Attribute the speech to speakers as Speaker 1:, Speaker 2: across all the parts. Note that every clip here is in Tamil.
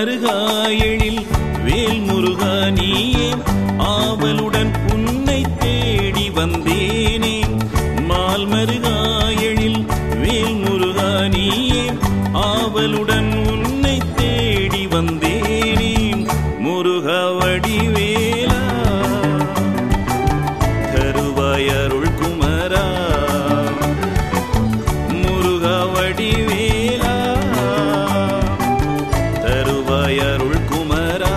Speaker 1: மருகா எழில் வேல் முருகா நீயே ஆவலுடன் உன்னை தேடி வந்தேனே மால் மருகா எழில் வேல் முருகா நீயே ஆவலுடன் உன்னை தேடி வந்தேனே முருகா வடிவேலா கருவாய் அருள் குமரா முருகா வடிவேலா தருவாய் அருள் குமரா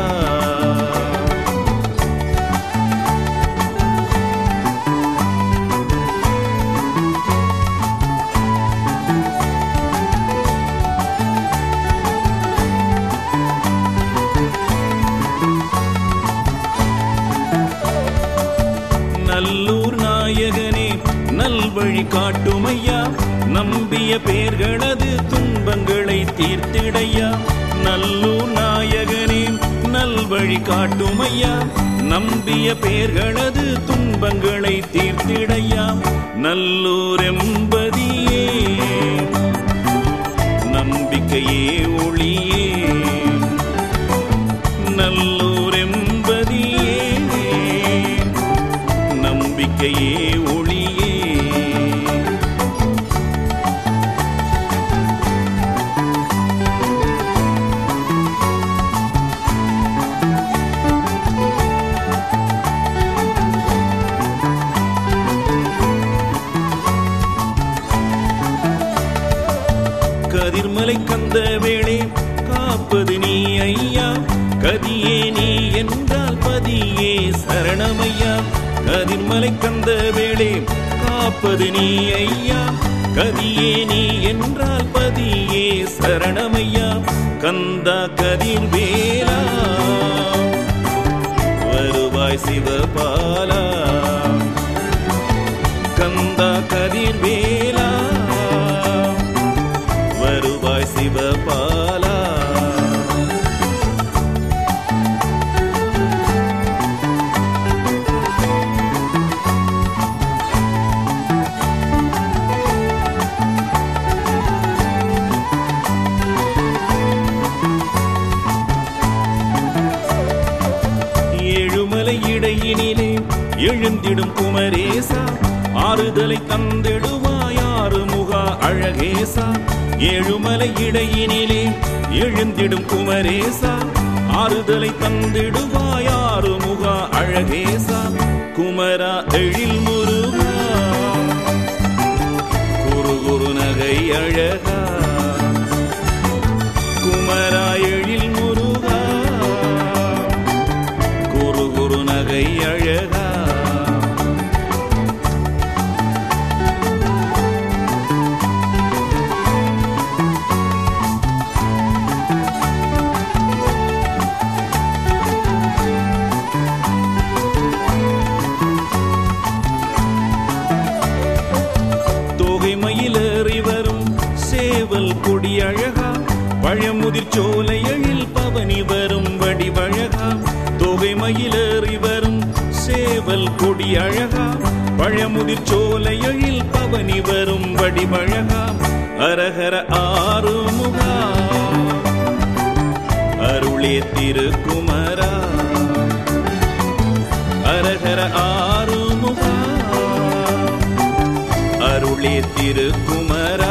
Speaker 1: நல்லூர் நாயகனே நல்வழி காட்டுமையா நம்பிய பேர்களது துன்பங்களை தீர்த்திடையா நல்லூர் நாயகனே நல்வழி காட்டுமையா நம்பிய பேர்களது துன்பங்களை தீர்த்திடையா நல்லூர் எம்பதியே நம்பிக்கையே ஒளியே நல்லூர் எம்பதியே நம்பிக்கையே ஒளியே கதிர்மலை கந்த வேளே காப்பது நீ ஐயா கதியே நீ என்றால் பதியே சரணமையா கதிர்மலை கந்த வேளே காப்பது நீ ஐயா கதியே நீ என்றால் பதியே சரணமையா கந்தா கதிர் வேலா வருவாய் சிவபாலா கந்தா கதிர் வேலா வருவாய் சிவபாலா ஏழுமலை இடையினிலே எழுந்திடும் குமரேசா ஆறுதலை தந்திடுவாய் ஆறு முகா அழகேசா ஏழுமலை இடையினிலே எழுந்திடும் குமரேசா ஆறுதலை தந்திடுவாய் ஆறு முகா அழகேசா குமரா எழில் முருகா குரு குரு நகை அழகா குமரா எழில் முருகா குரு குரு நகை அழகா தோகை மயிலேறி வரும் சேவல் கொடி அழகா பழமுதிர் சோலை எழில் பவனி வரும் வடிவழகா தோகை மயிலேறி வரும் சேவல் கொடி அழகா பழமுதிர் சோலை எழில் பவனி வரும் வடிவழகா அரஹர ஆறுமுகா அருளே திருக்குமரா அரஹர ஆறுமுகா அருளே திருக்குமரா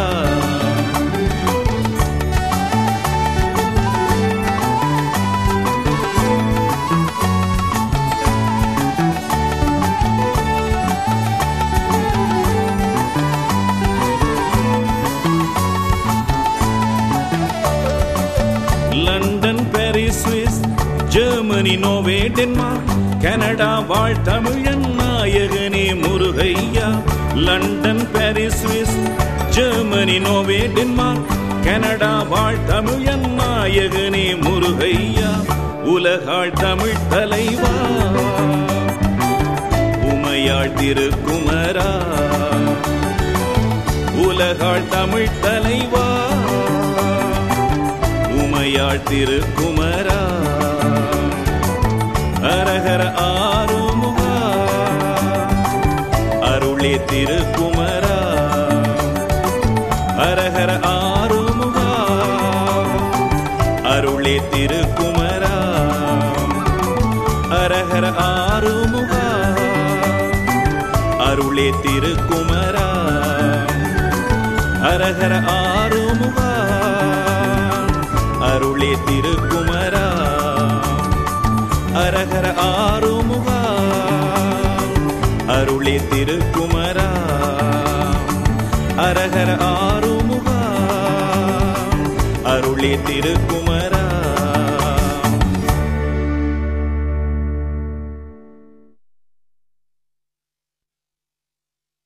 Speaker 1: London Paris Swiss Germany Norway Denmark Canada வாழ் தமிழன் நாயகனே முருகையா London Paris Swiss Germany Norway Denmark Canada வாழ் தமிழன் நாயகனே முருகையா உலகாள் தமிழ் தலைவா உமையாள் திருக்குமரா உலகாள் தமிழ் தலைவா உமையாள் திருக்குமரா அரஹர ஆறுமுகா அருளே திருக்குமரா அரஹர ஆறுமுகா அருளே திரு அருளே திருக்குமரா அரஹர ஆறுமுகா அருளே திருக்குமரா அரஹர ஆறுமுகா அருளே திருக்குமரா அரஹர ஆறுமுகா அருளே திருக்குமரா